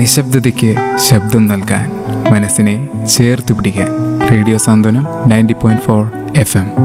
നിശബ്ദതയ്ക്ക് ശബ്ദം നൽകാൻ മനസ്സിനെ ചേർത്ത് പിടിക്കാൻ radio Santhwanam ninety point four F M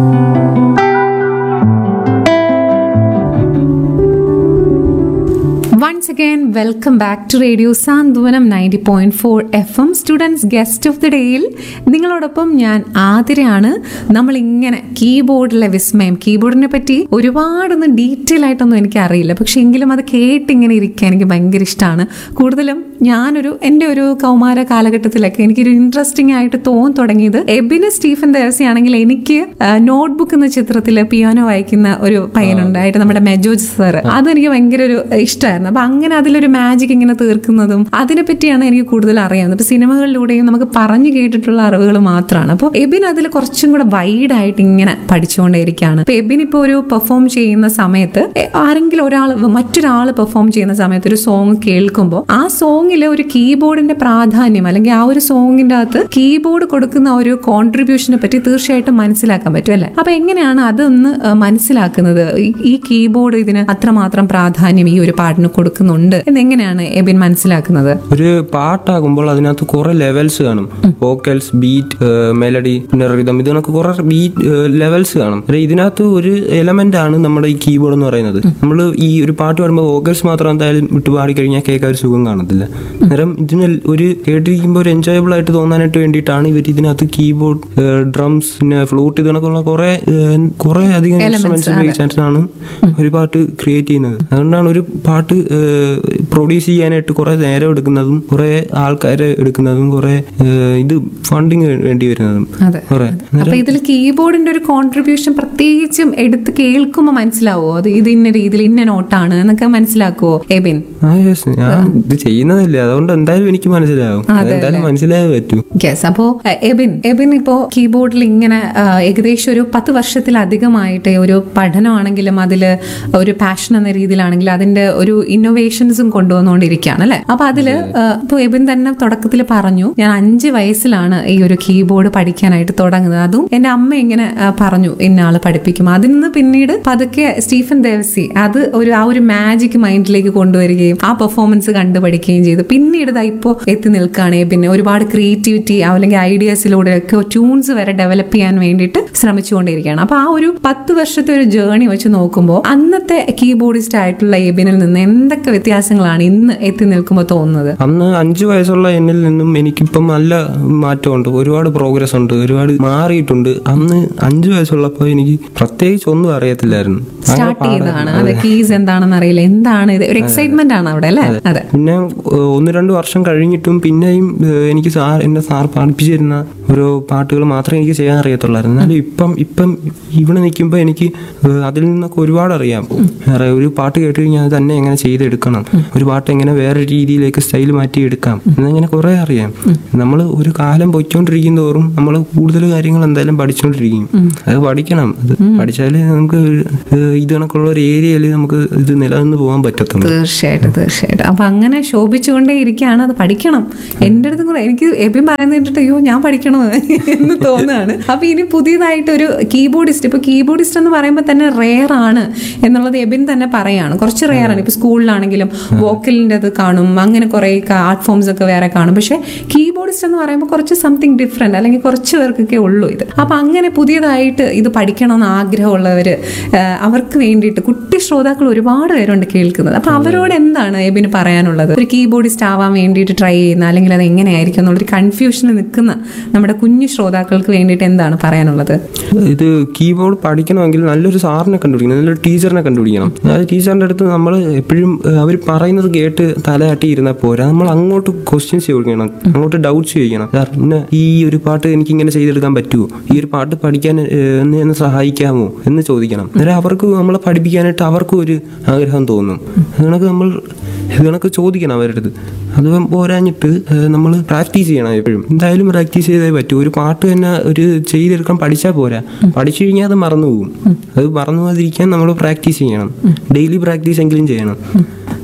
Once again, welcome back to Radio Santhwanam ninety point four F M students guest of the ഡേയിൽ നിങ്ങളോടൊപ്പം ഞാൻ ആതിരയാണ് നമ്മൾ ഇങ്ങനെ കീബോർഡിലെ വിസ്മയം കീബോർഡിനെ പറ്റി ഒരുപാടൊന്നും ഡീറ്റെയിൽ ആയിട്ടൊന്നും എനിക്ക് അറിയില്ല പക്ഷെ എങ്കിലും അത് കേട്ടിങ്ങനെ ഇരിക്കാൻ എനിക്ക് ഭയങ്കര ഇഷ്ടമാണ് കൂടുതലും ഞാനൊരു എൻ്റെ ഒരു കൗമാര കാലഘട്ടത്തിലൊക്കെ എനിക്കൊരു ഇൻട്രസ്റ്റിംഗ് ആയിട്ട് തോന്നി തുടങ്ങിയത് എബിന് സ്റ്റീഫൻ ദേവസി ആണെങ്കിൽ എനിക്ക് നോട്ട്ബുക്ക് എന്ന ചിത്രത്തിൽ പിയാനോ വായിക്കുന്ന ഒരു പയ്യനുണ്ടായിട്ട് നമ്മുടെ മെജോജ് സർ അതെനിക്ക് ഭയങ്കര ഒരു ഇഷ്ടമായിരുന്നു അപ്പൊ അങ്ങനെ അതിലൊരു മാജിക് ഇങ്ങനെ തീർക്കുന്നതും അതിനെ പറ്റിയാണ് എനിക്ക് കൂടുതൽ അറിയാവുന്നത് ഇപ്പൊ സിനിമകളിലൂടെയും നമുക്ക് പറഞ്ഞു കേട്ടിട്ടുള്ള അറിവുകൾ മാത്രമാണ് അപ്പോൾ എബിൻ അതിൽ കുറച്ചും കൂടെ വൈഡ് ആയിട്ട് ഇങ്ങനെ പഠിച്ചുകൊണ്ടേയിരിക്കുകയാണ് ഇപ്പൊ എബിൻ ഇപ്പോൾ ഒരു പെർഫോം ചെയ്യുന്ന സമയത്ത് എ- ആരെങ്കിലും ഒരാൾ മറ്റൊരാൾ പെർഫോം ചെയ്യുന്ന സമയത്ത് ഒരു സോങ് കേൾക്കുമ്പോൾ ആ സോങ്ങിൽ ഒരു കീബോർഡിന്റെ പ്രാധാന്യം അല്ലെങ്കിൽ ആ ഒരു സോങ്ങിന്റെ അകത്ത് കീബോർഡ് കൊടുക്കുന്ന ഒരു കോൺട്രിബ്യൂഷനെ പറ്റി തീർച്ചയായിട്ടും മനസ്സിലാക്കാൻ പറ്റും അല്ലേ അപ്പൊ എങ്ങനെയാണ് അതൊന്ന് ഏഹ്, മനസ്സിലാക്കുന്നത് ഈ- ഈ കീബോർഡ് ഇതിന് അത്രമാത്രം പ്രാധാന്യം ഈ ഒരു പാട്ടിന് കൊടുക്കുന്നുണ്ട് എന്നെങ്ങനെയാണ് എബിൻ മനസ്സിലാക്കുന്നത് ഒരു പാട്ടാകുമ്പോൾ അതിനകത്ത് കുറെ ലെവൽസ് കാണും വോക്കൽസ് ബീറ്റ് മെലഡി പിന്നെ റിതം ഇതിനൊക്കെ കുറെ ബീറ്റ് ലെവൽസ് കാണും അതായത് ഇതിനകത്ത് ഒരു എലമെന്റ് ആണ് നമ്മുടെ ഈ കീബോർഡ് എന്ന് പറയുന്നത് നമ്മൾ ഈ ഒരു പാട്ട് പാടുമ്പോൾ വോക്കൽസ് മാത്രം എന്തായാലും വിട്ട് പാടി കഴിഞ്ഞാൽ കേൾക്കാൻ ഒരു സുഖം കാണത്തില്ല അന്നേരം ഇതിന് ഒരു കേട്ടിരിക്കുമ്പോൾ ഒരു എൻജോയബിൾ ആയിട്ട് തോന്നാനായിട്ട് വേണ്ടിയിട്ടാണ് ഇവർ ഇതിനകത്ത് കീബോർഡ് ഡ്രംസ് പിന്നെ ഫ്ലൂട്ട് ഇതിനൊക്കെയുള്ള കുറെ കുറെ അധികം ഇൻസ്ട്രുമെന്റ്സ് ഉപയോഗിച്ചിട്ടാണ് ഒരു പാട്ട് ക്രിയേറ്റ് ചെയ്യുന്നത് അതുകൊണ്ടാണ് ഒരു പാട്ട് പ്രൊഡ്യൂസ് ചെയ്യാനായിട്ട് കുറെ നേരം എടുക്കുന്നതും കുറെ ആൾക്കാരെ എടുക്കുന്നതും കുറെ ഏഹ്, ഇത് ഫണ്ടിങ് വേണ്ടി വരുന്നതും അതെ കുറെ അപ്പൊ ഇതിൽ കീബോർഡിന്റെ ഒരു കോൺട്രിബ്യൂഷൻ പ്രത്യേകിച്ചും എടുത്ത് കേൾക്കുമ്പോൾ മനസ്സിലാവോ അത് ഇത് ഇന്ന രീതിയിൽ ഇന്ന നോട്ടാണ് എന്നൊക്കെ മനസ്സിലാക്കുവോ എബിൻ ആ yes, ഞാൻ ഇത് ചെയ്യുന്നതല്ലേ അതുകൊണ്ട് എന്തായാലും എനിക്ക് മനസ്സിലാവും എന്തായാലും മനസ്സിലായേ പറ്റൂ യെസ് അപ്പോ എ, എബിൻ എബിൻ ഇപ്പോ കീബോർഡിൽ ഇങ്ങനെ ആ, ഏകദേശം ഒരു പത്ത് വർഷത്തിലധികമായിട്ട് ഒരു പഠനമാണെങ്കിലും അതില് ഒരു പാഷൻ എന്ന രീതിയിലാണെങ്കിലും അതിന്റെ ഒരു ഇന്നോവേഷൻസും കൊണ്ടുവന്നുകൊണ്ടിരിക്കുകയാണ് അല്ലെ അപ്പൊ അതില് ആ, ഇപ്പൊ എബിൻ തന്നെ തുടക്കത്തിൽ പറഞ്ഞു ഞാൻ അഞ്ച് വയസ്സിലാണ് ഈ ഒരു കീബോർഡ് പഠിക്കാനായിട്ട് തുടങ്ങുന്നത് അതും എന്റെ അമ്മ ഇങ്ങനെ ആ, പറഞ്ഞു ഇന്ന ആള് പഠിപ്പിക്കും അതിൽ നിന്ന് പിന്നീട് പതുക്കെ സ്റ്റീഫൻ ദേവസി അത് ഒരു ആ ഒരു മാജിക് മൈൻഡിലേക്ക് കൊണ്ടുവരികയും ആ പെർഫോമൻസ് കണ്ടു പഠിക്കുകയും ചെയ്തു പിന്നീട് ഇതാ ഇപ്പോൾ എത്തി നിൽക്കുകയാണ് പിന്നെ ഒരുപാട് ക്രിയേറ്റിവിറ്റി അല്ലെങ്കിൽ ഐഡിയാസിലൂടെ ഒക്കെ ട്യൂൺസ് വരെ ഡെവലപ്പ് ചെയ്യാൻ വേണ്ടിയിട്ട് ശ്രമിച്ചുകൊണ്ടിരിക്കുകയാണ് അപ്പൊ ആ ഒരു പത്ത് വർഷത്തെ ഒരു ജേണി വെച്ച് നോക്കുമ്പോൾ അന്നത്തെ കീബോർഡിസ്റ്റ് ആയിട്ടുള്ള എബിനിൽ നിന്ന് എന്തൊക്കെ വ്യത്യാസങ്ങളാണ് ഇന്ന് എത്തി നിൽക്കുമ്പോൾ തോന്നുന്നത് അന്ന് അഞ്ചു വയസ്സുള്ള എന്നിൽ നിന്നും എനിക്കിപ്പം നല്ല മാറ്റമുണ്ട് ഒരുപാട് പ്രോഗ്രസ് ഉണ്ട് ഒരുപാട് മാറിയിട്ടുണ്ട് അന്ന് അഞ്ചു വയസ്സുള്ളപ്പോൾ എനിക്ക് പ്രത്യേകിച്ച് ഒന്നും അറിയത്തില്ലായിരുന്നു അങ്ങനെ സ്റ്റാർട്ട് പാടാൻ- ചെയ്തതാണ് അതെ കീസ് എന്താണെന്ന് അറിയില്ല എന്താണ് ഇത് ഒരു എക്സൈറ്റ്മെന്റ് ആണ് അവിടെ അല്ലേ അതെ പിന്നെ ഏഹ്, ഒന്ന് രണ്ട് വർഷം കഴിഞ്ഞിട്ടും പിന്നെയും ഏഹ്, എനിക്ക് സാർ എന്നെ സാർ പഠിപ്പിച്ചു തരുന്ന ഓരോ പാട്ടുകൾ മാത്രമേ എനിക്ക് ചെയ്യാൻ അറിയത്തുള്ളായിരുന്നു എന്നാലും ഇപ്പം ഇപ്പം ഇവിടെ നിൽക്കുമ്പോൾ എനിക്ക് ഏഹ്, അതിൽ നിന്നൊക്കെ ഒരുപാട് അറിയാം വേറെ ഒരു പാട്ട് കേട്ട് കഴിഞ്ഞാൽ അത് തന്നെ എങ്ങനെ ചെയ്തെടുക്കണം ഒരു പാട്ട് എങ്ങനെ വേറെ രീതിയിലേക്ക് സ്റ്റൈൽ മാറ്റി എടുക്കാം എന്നിങ്ങനെ കുറേ അറിയാം നമ്മൾ ഒരു കാലം പൊയ്ക്കൊണ്ടിരിക്കും തോറും നമ്മൾ കൂടുതൽ കാര്യങ്ങൾ എന്തായാലും പഠിച്ചുകൊണ്ടിരിക്കും അത് പഠിക്കണം അത് പഠിച്ചാലേ നമുക്ക് ഒരു, ഏഹ്, ഇത് കണക്കുള്ള ഒരു ഏരിയയിൽ നമുക്ക് ഇത് നിലനിന്ന് പോകാൻ പറ്റത്തുള്ളൂ തീർച്ചയായിട്ടും തീർച്ചയായിട്ടും അപ്പൊ അങ്ങനെ ശോഭിച്ചുകൊണ്ടേ ഇരിക്കുകയാണ് അത് പഠിക്കണം എൻ്റെ അടുത്ത് കൂടെ എനിക്ക് എബിൻ പറയുന്നത് കേട്ടിട്ട് അയ്യോ ഞാൻ പഠിക്കണോ എന്ന് തോന്നുകയാണ് അപ്പൊ ഇനി പുതിയതായിട്ട് ഒരു കീബോർഡിസ്റ്റ് ഇപ്പൊ കീബോർഡിസ്റ്റ് എന്ന് പറയുമ്പോൾ തന്നെ റെയർ ആണ് എന്നുള്ളത് എബിൻ തന്നെ പറയാണ് കുറച്ച് റെയർ ആണ് ഇപ്പൊ സ്കൂളിലാണെങ്കിലും വോക്കലിൻ്റെ അത് കാണും അങ്ങനെ കുറെ ആർട്ട് ഫോംസ് ഒക്കെ വേറെ കാണും പക്ഷെ കീബോർഡിസ്റ്റ് എന്ന് പറയുമ്പോൾ കുറച്ച് സംതിങ് ഡിഫറെന്റ് അല്ലെങ്കിൽ കുറച്ച് പേർക്കൊക്കെ ഉള്ളൂ ഇത് അപ്പൊ അങ്ങനെ പുതിയതായിട്ട് ഇത് പഠിക്കണമെന്ന് ആഗ്രഹമുള്ളവര് ആ, അവർക്ക് വേണ്ടിയിട്ട് കുട്ടി ശ്രോതാക്കൾ ഒരുപാട് പേരുണ്ട് കേൾക്കുന്നത് അപ്പൊ അവരോട് എന്താണ് എബിന് പറയാനുള്ളത് ഒരു കീബോർഡിസ്റ്റ് ആവാൻ വേണ്ടിയിട്ട് ട്രൈ ചെയ്യുന്ന അല്ലെങ്കിൽ അത് എങ്ങനെയായിരിക്കും എന്നുള്ളൊരു കൺഫ്യൂഷനിൽ നിൽക്കുന്ന നമ്മുടെ കുഞ്ഞു ശ്രോതാക്കൾക്ക് വേണ്ടിയിട്ട് എന്താണ് പറയാനുള്ളത് ഇത് കീബോർഡ് പഠിക്കണമെങ്കിൽ നല്ലൊരു സാറിനെ കണ്ടുപിടിക്കണം നല്ലൊരു ടീച്ചറിനെ കണ്ടുപിടിക്കണം അതായത് ടീച്ചറിന്റെ അടുത്ത് നമ്മൾ എപ്പോഴും അവർ പറയുന്നത് കേട്ട് തലയാട്ടി ഇരുന്നാൽ പോരാ നമ്മൾ അങ്ങോട്ട് ക്വസ്റ്റ്യൻസ് ചോദിക്കണം അങ്ങോട്ട് ഡൗട്ട്സ് ചോദിക്കണം സാർ ഇന്ന് ഈ ഒരു പാട്ട് എനിക്ക് ഇങ്ങനെ ചെയ്തെടുക്കാൻ പറ്റുമോ ഈ ഒരു പാട്ട് പഠിക്കാൻ ഏഹ്, എന്നെ ഒന്ന് സഹായിക്കാമോ എന്ന് ചോദിക്കണം അന്നേരം അവർക്ക് നമ്മളെ പഠിപ്പിക്കാനായിട്ട് അവർക്കും ഒരു ആഗ്രഹം തോന്നും അതുകണക്ക് നമ്മൾ ഇതുകണക്ക് ചോദിക്കണം അവരുടെ അടുത്ത് അത് പോരാഞ്ഞിട്ട് നമ്മൾ പ്രാക്ടീസ് ചെയ്യണം എപ്പോഴും എന്തായാലും പ്രാക്ടീസ് ചെയ്തേ പറ്റൂ ഒരു പാട്ട് തന്നെ ഒരു ചെയ്തെടുക്കാൻ പഠിച്ചാൽ പോരാ പഠിച്ചു കഴിഞ്ഞാൽ അത് മറന്നു പോകും അത് മറന്നു പോകാതിരിക്കാൻ നമ്മൾ പ്രാക്ടീസ് ചെയ്യണം ഡെയിലി പ്രാക്ടീസ് എങ്കിലും ചെയ്യണം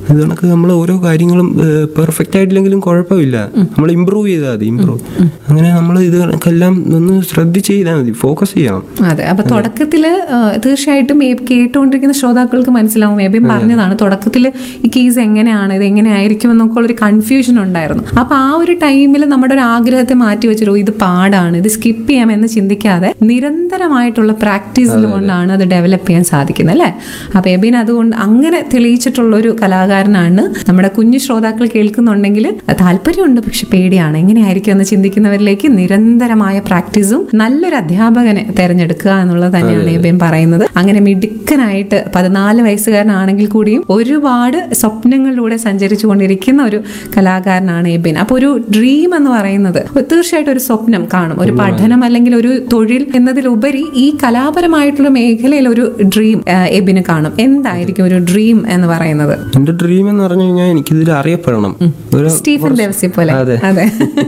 അത് കണക്ക് നമ്മൾ ഓരോ കാര്യങ്ങളും പെർഫെക്റ്റ് ആയിട്ടില്ലെങ്കിലും കുഴപ്പമില്ല നമ്മൾ ഇമ്പ്രൂവ് ചെയ്താൽ മതി ഇമ്പ്രൂവ് അങ്ങനെ നമ്മൾ ഇത് കണക്കെല്ലാം ഒന്ന് ശ്രദ്ധിച്ച് ചെയ്താൽ മതി ഫോക്കസ് ചെയ്യണം അതെ അപ്പൊ തുടക്കത്തില് ആ, തീർച്ചയായിട്ടും ഈ കേട്ടുകൊണ്ടിരിക്കുന്ന ശ്രോതാക്കൾക്ക് മനസ്സിലാവും എബിൻ പറഞ്ഞതാണ് തുടക്കത്തിൽ ഈ കേസ് എങ്ങനെയാണ് ഇത് എങ്ങനെയായിരിക്കും എന്നൊക്കെ ഉള്ളൊരു കൺഫ്യൂഷൻ ഉണ്ടായിരുന്നു അപ്പൊ ആ ഒരു ടൈമിൽ നമ്മുടെ ഒരു ആഗ്രഹത്തെ മാറ്റി വെച്ചിട്ട് "ഓ, ഇത് പാടാണ് ഇത് സ്കിപ്പ് ചെയ്യാമെന്ന് ചിന്തിക്കാതെ നിരന്തരമായിട്ടുള്ള പ്രാക്ടീസിൽ കൊണ്ടാണ് അത് ഡെവലപ്പ് ചെയ്യാൻ സാധിക്കുന്നത് അല്ലേ അപ്പൊ എബിൻ അതുകൊണ്ട് അങ്ങനെ തെളിയിച്ചിട്ടുള്ള ഒരു കലാകാരനാണ് നമ്മുടെ കുഞ്ഞു ശ്രോതാക്കൾ കേൾക്കുന്നുണ്ടെങ്കിൽ താല്പര്യമുണ്ട് പക്ഷെ പേടിയാണ് എങ്ങനെയായിരിക്കും എന്ന് ചിന്തിക്കുന്നവരിലേക്ക് നിരന്തരമായ പ്രാക്ടീസും നല്ലൊരു അധ്യാപകനെ തെരഞ്ഞെടുക്കുക എന്നുള്ളത് തന്നെയാണ് എബിൻ പറയുന്നത് അങ്ങനെ മിടുക്കനായിട്ട് പതിനാല് വയസ്സുകാരനാണെങ്കിൽ കൂടിയും ഒരുപാട് സ്വപ്നങ്ങളിലൂടെ സഞ്ചരിച്ചു കൊണ്ടിരിക്കുന്ന ഒരു കലാകാരനാണ് എബിൻ അപ്പൊ ഒരു ഡ്രീം എന്ന് പറയുന്നത് തീർച്ചയായിട്ടും ഒരു സ്വപ്നം കാണും ഒരു പഠനം അല്ലെങ്കിൽ ഒരു തൊഴിൽ എന്നതിലുപരി ഈ കലാപരമായിട്ടുള്ള മേഖലയിൽ ഒരു ഡ്രീം എബിന് കാണും എന്തായിരിക്കും ഒരു ഡ്രീം എന്ന് പറയുന്നത് എന്റെ ഡ്രീം എന്ന് പറഞ്ഞു കഴിഞ്ഞാൽ എനിക്കിതിൽ അറിയപ്പെടണം ഒരു സ്റ്റീഫൻ ദേവസി പോലെ അതെ. അതെ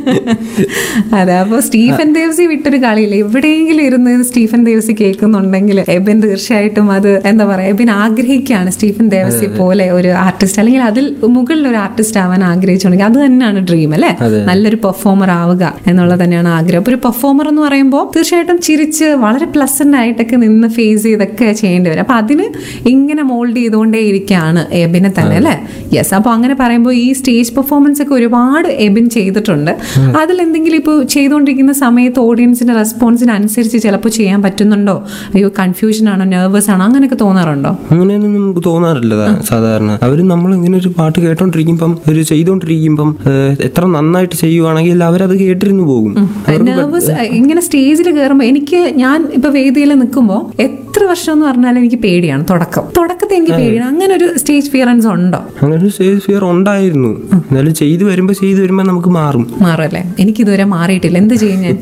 അതെ അപ്പൊ സ്റ്റീഫൻ ദേവസി വിട്ടൊരു കളിയില്ല എവിടെയെങ്കിലും ഇരുന്ന് സ്റ്റീഫൻ ദേവസി കേൾക്കുന്നുണ്ടെങ്കിൽ എബിൻ തീർച്ചയായിട്ടും അത് എന്താ പറയാ എബിൻ ആഗ്രഹിക്കുകയാണ് സ്റ്റീഫൻ ദേവസി പോലെ ഒരു ആർട്ടിസ്റ്റ് അല്ലെങ്കിൽ അതിൽ മുകളിൽ ഒരു ആർട്ടിസ്റ്റ് ആവാൻ ആഗ്രഹിച്ചുണ്ടെങ്കിൽ അത് തന്നെയാണ് ഡ്രീം അല്ലെ നല്ലൊരു പെർഫോമർ ആവുക എന്നുള്ളത് തന്നെയാണ് ആഗ്രഹം അപ്പൊ ഒരു പെർഫോമർ എന്ന് പറയുമ്പോൾ തീർച്ചയായിട്ടും ചിരിച്ച് വളരെ പ്ലസന്റ് ആയിട്ടൊക്കെ നിന്ന് ഫേസ് ചെയ്തൊക്കെ ചെയ്യേണ്ടി വരും അപ്പൊ അതിന് ഇങ്ങനെ മോൾഡ് ചെയ്തുകൊണ്ടേ ഇരിക്കുകയാണ് എബിനെ തന്നെ അല്ലെ യെസ് അപ്പൊ അങ്ങനെ പറയുമ്പോൾ ഈ സ്റ്റേജ് പെർഫോമൻസ് ഒക്കെ ഒരുപാട് എബിൻ ചെയ്തിട്ടുണ്ട് അതിൽ എന്തെങ്കിലും ഇപ്പോൾ ചെയ്തുകൊണ്ടിരിക്കുന്ന സമയത്ത് ഓഡിയൻസിന്റെ റെസ്പോൺസിന് അനുസരിച്ച് ചിലപ്പോൾ ചെയ്യാൻ പറ്റുന്നുണ്ടോ അയ്യോ കൺഫ്യൂഷൻ ആണോ നെർവസ് ആണോ അങ്ങനെയൊക്കെ തോന്നാറുണ്ടോ അങ്ങനെയൊന്നും നമുക്ക് തോന്നാറില്ല സാ- സാധാരണ അവർ നമ്മൾ ഇങ്ങനെ ഒരു പാട്ട് കേട്ടോണ്ടിരിക്കുമ്പം ഒരു ചെയ്തോണ്ടിരിക്കുമ്പം ഏഹ്, എത്ര നന്നായിട്ട് ചെയ്യുവാണെങ്കിൽ അവരത് കേട്ടിരുന്നു പോകും നെർവസ് ഇങ്ങനെ സ്റ്റേജിൽ കയറുമ്പോൾ എനിക്ക് ഞാൻ ഇപ്പൊ വേദിയിൽ നിൽക്കുമ്പോൾ എത്ര വർഷം എന്ന് പറഞ്ഞാലും എനിക്ക് പേടിയാണ് തുടക്കം തുടക്കത്തിൽ എനിക്ക് പേടിയാണ് അങ്ങനെ ഒരു സ്റ്റേജ് ഫിയറൻസ് ഉണ്ടോ അങ്ങനെ ഒരു സ്റ്റേജ് ഫിയർ ഉണ്ടായിരുന്നു എന്നാലും ചെയ്തു വരുമ്പോ ചെയ്തു വരുമ്പോ നമുക്ക് മാറും മാറല്ലേ എനിക്കിതുവരെ മാറിയിട്ടില്ല എന്ത് ചെയ്യും ഞാൻ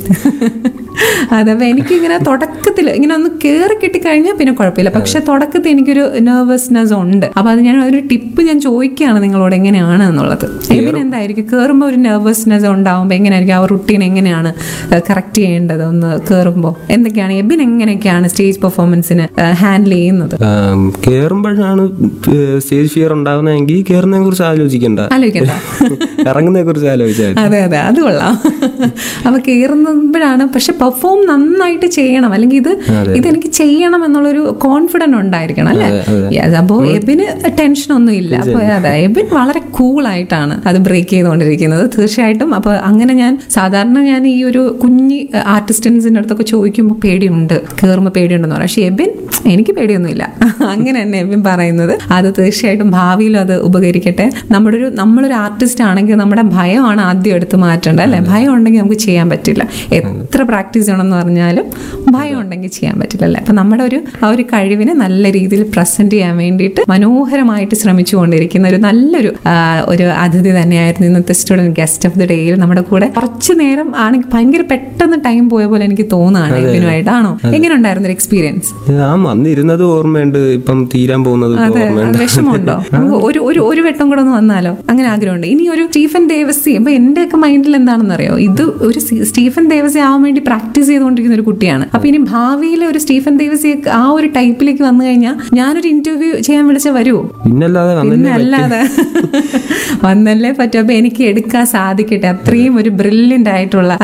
അതപ്പോ എനിക്കിങ്ങനെ തുടക്കത്തിൽ ഇങ്ങനെ ഒന്ന് കയറി കിട്ടിക്കഴിഞ്ഞാൽ പിന്നെ കുഴപ്പമില്ല പക്ഷെ തുടക്കത്തിൽ എനിക്കൊരു നെർവസ്നെസ് ഉണ്ട് അപ്പൊ അത് ഞാൻ ഒരു ടിപ്പ് ഞാൻ ചോദിക്കുകയാണ് നിങ്ങളോട് എങ്ങനെയാണ് എന്നുള്ളത് എബിൻ എന്തായിരിക്കും കയറുമ്പോൾ ഒരു നെർവസ്നെസ് ഉണ്ടാവുമ്പോൾ എങ്ങനെയായിരിക്കും ആ റുട്ടീൻ എങ്ങനെയാണ് കറക്റ്റ് ചെയ്യേണ്ടത് ഒന്ന് കയറുമ്പോൾ എന്തൊക്കെയാണ് എബിൻ എങ്ങനെയൊക്കെയാണ് സ്റ്റേജ് പെർഫോമൻസിന് ഹാൻഡിൽ ചെയ്യുന്നത് കയറുമ്പോഴാണ് സ്റ്റേജ് ഫിയർ ഉണ്ടാവുന്നതെങ്കിൽ കയറുന്നതിനെ കുറിച്ച് ആലോചിക്കണ്ട ആലോചിക്കണ്ട ഇറങ്ങുന്നതിനെ കുറിച്ച് ആലോചിച്ചാൽ മതി. അതെ അതെ അത് കൊള്ളാം അപ്പൊ കയറുമ്പോഴാണ് പക്ഷെ പെർഫോം നന്നായിട്ട് ചെയ്യണം അല്ലെങ്കിൽ ഇത് ഇതെനിക്ക് ചെയ്യണം എന്നുള്ളൊരു കോൺഫിഡന്റ് ഉണ്ടായിരിക്കണം അല്ലെ Yes, അപ്പോ എബിന് ടെൻഷൻ ഒന്നും ഇല്ല അപ്പൊ അതെ എബിൻ വളരെ കൂൾ ആയിട്ടാണ് അത് ബ്രേക്ക് ചെയ്തുകൊണ്ടിരിക്കുന്നത് തീർച്ചയായിട്ടും അപ്പൊ അങ്ങനെ ഞാൻ സാധാരണ ഞാൻ ഈ ഒരു കുഞ്ഞി ആർട്ടിസ്റ്റൻസിന്റെ അടുത്തൊക്കെ ചോദിക്കുമ്പോൾ പേടിയുണ്ട് കയറുമ്പോൾ പേടിയുണ്ടെന്ന് പറയാം പക്ഷെ എബിൻ എനിക്ക് പേടിയൊന്നുമില്ല അങ്ങനെ തന്നെ എബിൻ പറയുന്നത് അത് തീർച്ചയായിട്ടും ഭാവിയിലും അത് ഉപകരിക്കട്ടെ നമ്മുടെ ഒരു നമ്മളൊരു ആർട്ടിസ്റ്റ് ആണെങ്കിൽ നമ്മുടെ ഭയമാണ് ആദ്യം എടുത്ത് മാറ്റേണ്ടത് അല്ലെ ഭയം ഉണ്ടെങ്കിൽ നമുക്ക് ചെയ്യാൻ പറ്റില്ല എത്ര പ്രാക്ടീസ് ചെയ്യണമെന്ന് പറഞ്ഞാലും ഭയം ഉണ്ടെങ്കിൽ ചെയ്യാൻ പറ്റില്ല അല്ലേ അപ്പൊ നമ്മുടെ ഒരു ആ ഒരു കഴിവിനെ നല്ല രീതിയിൽ പ്രസന്റ് ചെയ്യാൻ വേണ്ടിയിട്ട് മനോഹരമായിട്ട് ശ്രമിച്ചുകൊണ്ടിരിക്കുന്ന ഒരു നല്ലൊരു ആ, ഒരു അതിഥി തന്നെയായിരുന്നു ഇന്നത്തെ സ്റ്റുഡന്റ് ഗസ്റ്റ് ഓഫ് ദി ഡേയിൽ നമ്മുടെ കൂടെ കുറച്ച് നേരം ആണെങ്കിൽ ഭയങ്കര പെട്ടെന്ന് ടൈം പോയ പോലെ എനിക്ക് തോന്നുകയാണ് ഇതിനുമായിട്ടാണോ എങ്ങനെ ഉണ്ടായിരുന്നു ഒരു എക്സ്പീരിയൻസ് ആ വന്നിരുന്നത് ഓർമ്മയുണ്ട് ഇപ്പം തീരാൻ പോകുന്നത് ഇപ്പം അതെ ഓർമ്മയുണ്ട് വിഷമമുണ്ടോ നമുക്ക് ഒരു ഒരു ഒരു വട്ടം കൂടെ ഒന്ന് വന്നാലോ അങ്ങനെ ആഗ്രഹമുണ്ട് ഇനി ഒരു സ്റ്റീഫൻ ദേവസി അപ്പൊ എന്റെ ഒക്കെ മൈൻഡിൽ എന്താണെന്ന് അറിയോ ഇത് ഒരു സി- സ്റ്റീഫൻ ദേവസി ആവാൻ വേണ്ടി പ്രാക്ടീസ് ചെയ്തുകൊണ്ടിരിക്കുന്ന ഒരു കുട്ടിയാണ് അപ്പൊ ഇനി ഭാവിയിൽ ഒരു സ്റ്റീഫൻ ദേവസി ആ ഒരു ടൈപ്പിലേക്ക് വന്നു കഴിഞ്ഞാൽ ഞാനൊരു ഇന്റർവ്യൂ ചെയ്യാൻ വിളിച്ച വരുമോ പിന്നല്ലാതെ പിന്നെ വന്നല്ലേ അല്ലാതെ വന്നല്ലേ പറ്റും അപ്പൊ എനിക്ക് എടുക്കാൻ സാധിക്കട്ടെ അത്രയും ഒരു ബ്രില്യൻ്റ് ആയിട്ടുള്ള